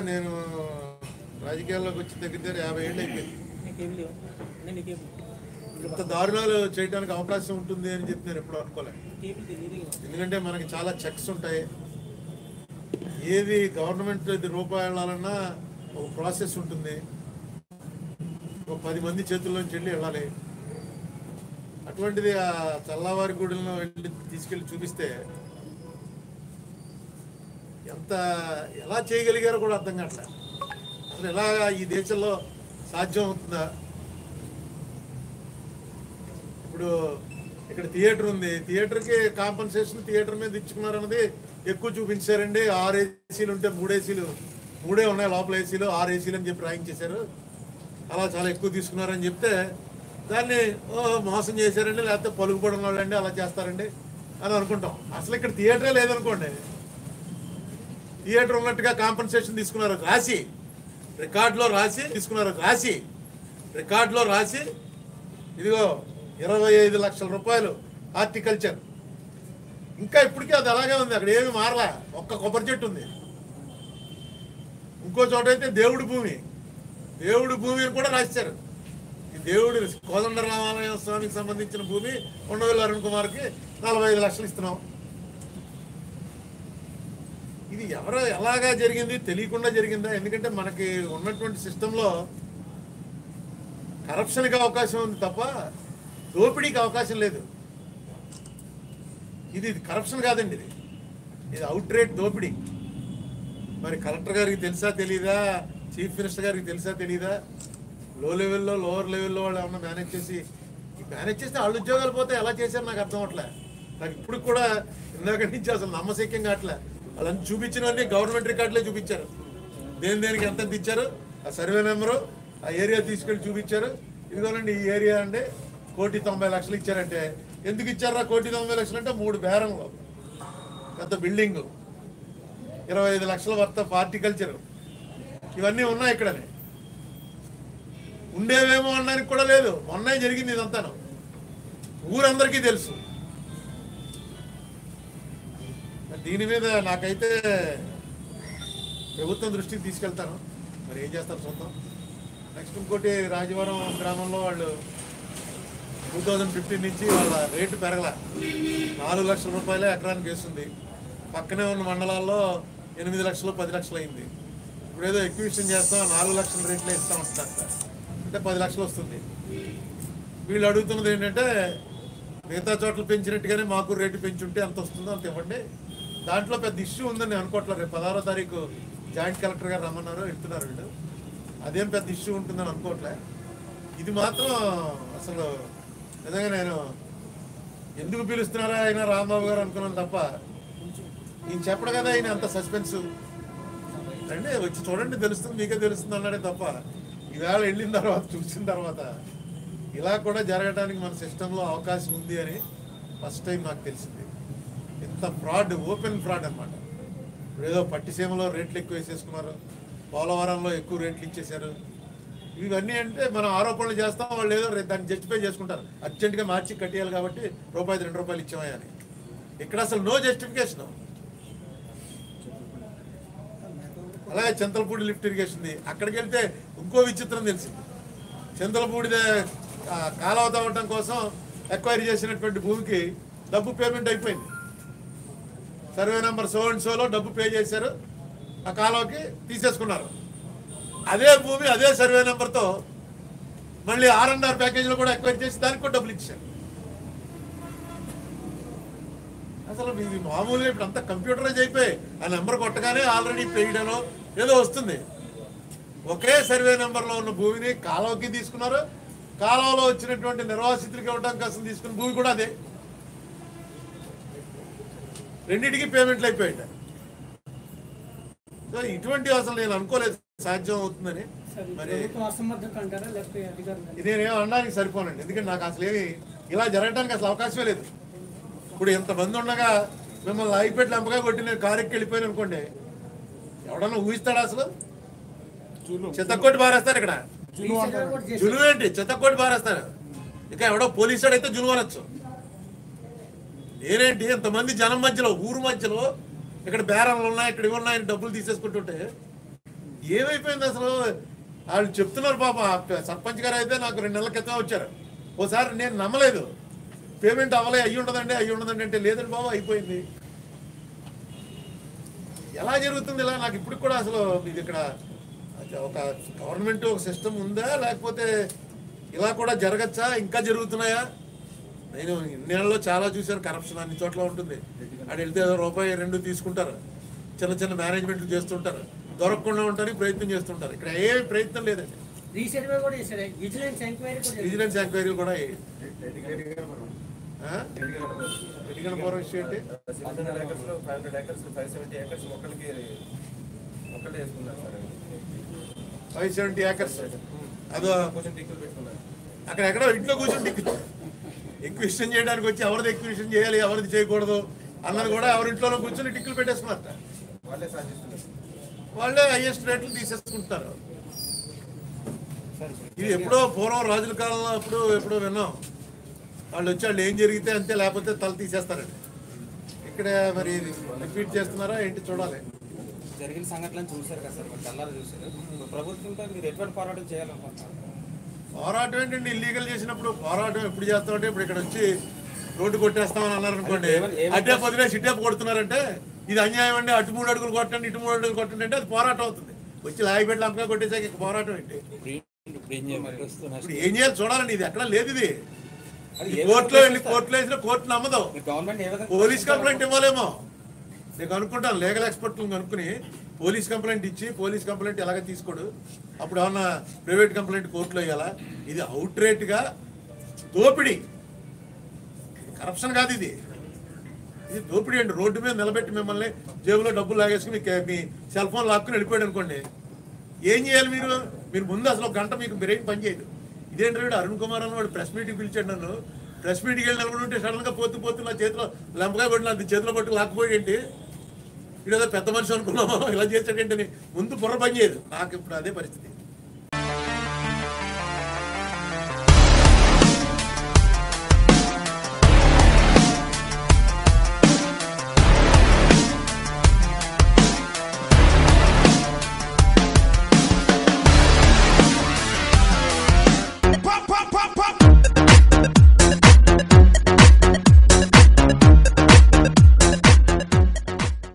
నేను రాజకీయాల్లోకి వచ్చి దగ్గర దగ్గర యాభై ఏళ్ళు అయిపోయింది నీకేం లేవు నేను నీకేం ఇంత దారుణాలు చేయడానికి అవకాశం ఉంటుంది అని చెప్పి నేను ఎప్పుడు అనుకోలేదు కేబుల్ తెలియదు ఎందుకంటే మనకి చాలా చెక్స్ ఉంటాయి ఏది గవర్నమెంట్ ఇది రూపాయి వెళ్ళాలన్నా ఒక ప్రాసెస్ ఉంటుంది ఒక పది మంది చేతుల్లోంచి వెళ్ళి వెళ్ళాలి అటువంటిది ఆ చల్లవారి గుడిలో వెళ్ళి తీసుకెళ్ళి చూపిస్తే ఎంత ఎలా చేయగలిగారో కూడా అర్థం కావట్లేదు అసలు ఎలా ఈ దేశంలో సాధ్యం అవుతుందా ఇప్పుడు ఇక్కడ థియేటర్ ఉంది థియేటర్కి కాంపన్సేషన్ థియేటర్ మీద ఇచ్చుకున్నారు అన్నది ఎక్కువ చూపించారండి ఆరు ఏసీలు ఉంటే మూడు ఏసీలు మూడే ఉన్నాయి లోపల ఏసీలు ఆరు ఏసీలు అని చెప్పి రాయించేశారు అలా చాలా ఎక్కువ తీసుకున్నారని చెప్తే దాన్ని ఓ మోసం చేశారండి లేకపోతే పలుకుపడిన వాళ్ళండి అలా చేస్తారండి అని అనుకుంటాం అసలు ఇక్కడ థియేటరే లేదనుకోండి థియేటర్ ఉన్నట్టుగా కాంపన్సేషన్ తీసుకున్నారు రాసి రికార్డులో రాసి తీసుకున్నారు రాసి రికార్డులో రాసి ఇదిగో ఇరవై ఐదు లక్షల రూపాయలు హార్టికల్చర్ ఇంకా ఇప్పటికీ అది అలాగే ఉంది అక్కడ ఏమి మారలా ఒక్క కొబ్బరి చెట్టు ఉంది ఇంకో చోట అయితే దేవుడి భూమి దేవుడి భూమి అని కూడా రాశారు ఈ దేవుడి కోదండ రామాలయ స్వామికి సంబంధించిన భూమి ఉండవల్లి అరుణ్ కుమార్కి నలభై ఐదు లక్షలు ఇస్తున్నాం ఇది ఎవరు ఎలాగా జరిగింది తెలియకుండా జరిగిందా ఎందుకంటే మనకి ఉన్నటువంటి సిస్టంలో కరప్షన్కి అవకాశం ఉంది తప్ప దోపిడీకి అవకాశం లేదు ఇది కరప్షన్ కాదండి ఇది ఇది అవుట్ రేట్ దోపిడీ మరి కలెక్టర్ గారికి తెలుసా తెలీదా చీఫ్ మినిస్టర్ గారికి తెలుసా తెలీదా లో లెవెల్లో లోవర్ లెవెల్లో వాళ్ళు ఏమన్నా మేనేజ్ చేసి మేనేజ్ చేస్తే వాళ్ళు ఉద్యోగాలు పోతే ఎలా చేశారు నాకు అర్థం అవట్లే నాకు ఇప్పుడు కూడా ఇందాక నుంచి అసలు నమ్మశక్యం కావట్లే వాళ్ళని చూపించినవన్నీ గవర్నమెంట్ రికార్డులే చూపించారు దేని దేనికి ఎంత ఎంత ఇచ్చారు ఆ సర్వే నెంబరు ఆ ఏరియా తీసుకెళ్ళి చూపించారు ఇదిగోనండి ఈ ఏరియా అంటే కోటి తొంభై లక్షలు ఇచ్చారంటే ఎందుకు ఇచ్చారా కోటి తొంభై లక్షలు అంటే మూడు బేరంలో పెద్ద బిల్డింగ్ ఇరవై ఐదు లక్షల వర్త హార్టికల్చర్ ఇవన్నీ ఉన్నాయి ఇక్కడనే ఉండేవేమో అనడానికి కూడా లేదు మొన్నే జరిగింది ఇదంతాను ఊరందరికీ తెలుసు దీని మీద నాకైతే ప్రభుత్వం దృష్టికి తీసుకెళ్తాను మరి ఏం చేస్తారు చూద్దాం నెక్స్ట్ ఇంకోటి రాజవరం గ్రామంలో వాళ్ళు టూ థౌజండ్ ఫిఫ్టీన్ నుంచి వాళ్ళ రేటు పెరగల నాలుగు లక్షల రూపాయలే ఎకరానికి వేస్తుంది పక్కనే ఉన్న మండలాల్లో ఎనిమిది లక్షలు పది లక్షలు అయింది ఇప్పుడు ఏదో ఎక్విషన్ చేస్తాం నాలుగు లక్షల రేట్లు ఇస్తాం అంటున్నారు అంటే పది లక్షలు వస్తుంది వీళ్ళు అడుగుతున్నది ఏంటంటే మిగతా చోట్ల పెంచినట్టుగానే మాకు రేటు పెంచుంటే ఎంత వస్తుందో అంత ఇవ్వండి దాంట్లో పెద్ద ఇష్యూ ఉందని నేను అనుకోవట్లేదు రేపు పదహారో తారీఖు జాయింట్ కలెక్టర్ గారు రమ్మన్నారు వెళ్తున్నారు వీళ్ళు అదేం పెద్ద ఇష్యూ ఉంటుందని అనుకోవట్లే ఇది మాత్రం అసలు నిజంగా నేను ఎందుకు పిలుస్తున్నారా ఆయన రాంబాబు గారు అనుకున్నాను తప్ప ఈయన చెప్పడు కదా ఆయన అంత సస్పెన్స్ అంటే వచ్చి చూడండి తెలుస్తుంది మీకే తెలుస్తుంది అన్నాడే తప్ప ఈవేళ వెళ్ళిన తర్వాత చూసిన తర్వాత ఇలా కూడా జరగడానికి మన సిస్టంలో అవకాశం ఉంది అని ఫస్ట్ టైం నాకు తెలిసింది ఇంత ఫ్రాడ్ ఓపెన్ ఫ్రాడ్ అనమాట ఇప్పుడు ఏదో పట్టిసీమలో రేట్లు ఎక్కువ వేసేసుకున్నారు పోలవరంలో ఎక్కువ రేట్లు ఇచ్చేశారు ఇవన్నీ అంటే మనం ఆరోపణలు చేస్తాం వాళ్ళు ఏదో రే- దాన్ని జస్టిఫై చేసుకుంటారు అర్జెంటుగా మార్చి కట్టేయాలి కాబట్టి రూపాయి రెండు రూపాయలు ఇచ్చామని అని ఇక్కడ అసలు నో జస్టిఫికేషన్ అలాగే చింతలపూడి లిఫ్ట్ ఇరిగేషన్ ఉంది అక్కడికి వెళ్తే ఇంకో విచిత్రం తెలిసింది చింతలపూడి కాలువ తవ్వటం కోసం ఎక్వైరీ చేసినటువంటి భూమికి డబ్బు పేమెంట్ అయిపోయింది సర్వే నెంబర్ సో అండ్ సోలో డబ్బు పే చేశారు ఆ కాలువకి తీసేసుకున్నారు అదే భూమి అదే సర్వే నెంబర్తో మళ్ళీ ఆర్ అండ్ ఆర్ ప్యాకేజీలో కూడా ఎక్వైరీ చేసి దానికి కూడా డబ్బులు ఇచ్చారు అసలు ఇది మామూలుగా ఇప్పుడు అంతా కంప్యూటరైజ్ అయిపోయి ఆ నెంబర్ కొట్టగానే ఆల్రెడీ పెయిడనో ఏదో వస్తుంది ఒకే సర్వే నెంబర్లో ఉన్న భూమిని కాలువకి తీసుకున్నారు కాలువలో వచ్చినటువంటి నిర్వాసితులకి ఇవ్వడానికి కోసం తీసుకున్న భూమి కూడా అదే రెండింటికి పేమెంట్లు అయిపోయాయి సో ఇటువంటి అసలు నేను అనుకోలేదు సాధ్యం అవుతుందని సరే మరి ప్రభుత్వం అసమర్థత అంటారా లేకపోతే అధికారులు నేనేం అనడానికి సరిపోనండి ఎందుకంటే నాకు అసలు ఏమి ఇలా జరగడానికి అసలు అవకాశమే లేదు ఇప్పుడు ఇంతమంది ఉండగా మిమ్మల్ని లాగిపెట్టి లంపగా కొట్టి నేను కారెక్కి వెళ్ళిపోయాను అనుకోండి ఎవడన్నా ఊహిస్తాడా అసలు చెత్తకొట్టి బారేస్తారు ఇక్కడ జులువు ఏంటి చెత్తకొట్టి బారేస్తారు ఇక ఎవడో పోలీసు అయితే జులువు అనొచ్చు నేనేంటి ఇంతమంది జనం మధ్యలో ఊరు మధ్యలో ఇక్కడ బేరాలు ఉన్నాయి ఇక్కడ ఇవి ఉన్నాయని డబ్బులు తీసేసుకుంటుంటే ఏమైపోయింది అసలు వాళ్ళు చెప్తున్నారు పాప ఆ సర్పంచ్ గారు అయితే నాకు రెండు నెలల క్రితం వచ్చారు ఓసారి నేను నమ్మలేదు పేమెంట్ అవ్వలే అయ్యి ఉండదండి అయ్యి ఉండదండి అంటే లేదండి బాబు అయిపోయింది ఎలా జరుగుతుంది ఇలా నాకు ఇప్పుడు కూడా అసలు ఇది ఇక్కడ ఒక గవర్నమెంట్ ఒక సిస్టమ్ ఉందా లేకపోతే ఇలా కూడా జరగచ్చా ఇంకా జరుగుతున్నాయా నేను ఇన్నేళ్ళలో చాలా చూశాను కరప్షన్ అన్ని చోట్ల ఉంటుంది అక్కడ వెళ్తే ఏదో రూపాయి రెండు తీసుకుంటారు చిన్న చిన్న మేనేజ్మెంట్లు చేస్తుంటారు దొరకకుండా ఉండడానికి ప్రయత్నం చేస్తుంటారు ఇక్కడ ఏ ప్రయత్నం లేదండి రీసెంట్గా కూడా చేశారు విజిలెన్స్ ఎంక్వైరీ కూడా చేశారు. విజిలెన్స్ ఎంక్వైరీలు కూడా అయ్యాయి. ఆ? ఎన్నికల పూర్వం విషయం ఏంటి హండ్రెడ్ ఏకర్స్ లో five hundred acres five seventy acres ఒక్కరికి ఒక్కటే వేసుకున్నారు సార్ ఫైవ్ సెవెంటీ ఏకర్స్ అదో కొంచెం టిక్కులు పెట్టుకున్నారు అక్కడ ఎక్కడో ఇంట్లో కూర్చొని ఎక్విషన్ చేయడానికి వచ్చి ఎవరిది ఎక్విషన్ చేయాలి ఎవరిది చేయకూడదు అన్నది కూడా ఎవరి ఇంట్లో కూర్చొని టిక్కులు పెట్టేసుకున్నారట వాళ్ళే సాధిస్తున్నారు వాళ్ళే హైయెస్ట్ రేట్లు తీసేసుకుంటారు ఇది ఎప్పుడో పూర్వం రాజుల కాలంలో అప్పుడు ఎప్పుడో విన్నాం వాళ్ళు వచ్చి వాళ్ళు ఏం జరిగితే అంతే లేకపోతే తల తీసేస్తారండి ఇక్కడ మరి రిపీట్ చేస్తున్నారా ఏంటి చూడాలి జరిగిన సంఘటనలు చూశారు కదా సార్ కళ్ళారు చూశారు ఇప్పుడు ప్రభుత్వంతో మీరు ఎటువంటి పోరాటం చేయాలనుకుంటున్నారు పోరాటం ఏంటండి ఇల్లీగల్ చేసినప్పుడు పోరాటం ఎప్పుడు చేస్తామంటే ఇప్పుడు ఇక్కడ వచ్చి రోడ్డు కొట్టేస్తామని అన్నారు అనుకోండి ఏమని- ఏమని- అడ్డే పొద్దునే సిట్టేపు కొడుతున్నారంటే ఇది అన్యాయం అండి అటు మూడు అడుగులు కొట్టండి ఇటు మూడు అడుగులు కొట్టండి అంటే అది పోరాటం అవుతుంది వచ్చి లాగిపెట్టి లంపగా కొట్టేసాక ఇక పోరాటం ఏంటి ఇప్పుడు ఏం చేయమంటారు? ఇప్పుడు ఏం చేయాలి చూడాలండి ఇది ఎక్కడ లేదు ఇది అది ఈ ఏ కోర్టులో వెళ్ళి విధంగా కోర్టులో వేసిన కోర్టు నమ్మదు మీరు గవర్నమెంట్ ఏ విధంగా పోలీస్ కంప్లైంట్ ఇవ్వాలేమో నేను అనుకుంటాను లీగల్ ఎక్స్పర్ట్లను కనుక్కుని పోలీస్ కంప్లైంట్ ఇచ్చి పోలీస్ కంప్లైంట్ ఎలాగ తీసుకోడు అప్పుడు ఏమన్నా ప్రైవేట్ కంప్లైంట్ కోర్టులో ఇవ్వాలా ఇది అవుట్ రేట్గా దోపిడీ కరప్షన్ కాదు ఇది ఇది దోపిడీ అండి రోడ్డు మీద నిలబెట్టి మిమ్మల్ని జేబులో డబ్బులు లాగేసుకుని మీ- మీ సెల్ ఫోన్ లాక్కుని వెళ్ళిపోయాడు అనుకోండి ఏం చేయాలి మీరు మీరు ముందు అసలు ఒక గంట మీకు బ్రెయిన్ పనిచేయదు ఇదేంటి వీడు అరుణ్ కుమార్ అని వాడు ప్రెస్ మీట్కి పిలిచాడు నన్ను ప్రెస్ మీట్కి వెళ్ళి నిలబడి ఉంటే సడన్గా పోతూ పోతూ నా చేతిలో లంపకాయ పట్టి నా చేతిలో పట్టి లాక్కుపోయి ఏంటి వీడు ఏదో పెద్ద మనిషి అనుకున్నామో ఇలా చేసాడేంటని ముందు బుర్ర పని చేయదు నాకు ఇప్పుడు అదే పరిస్థితి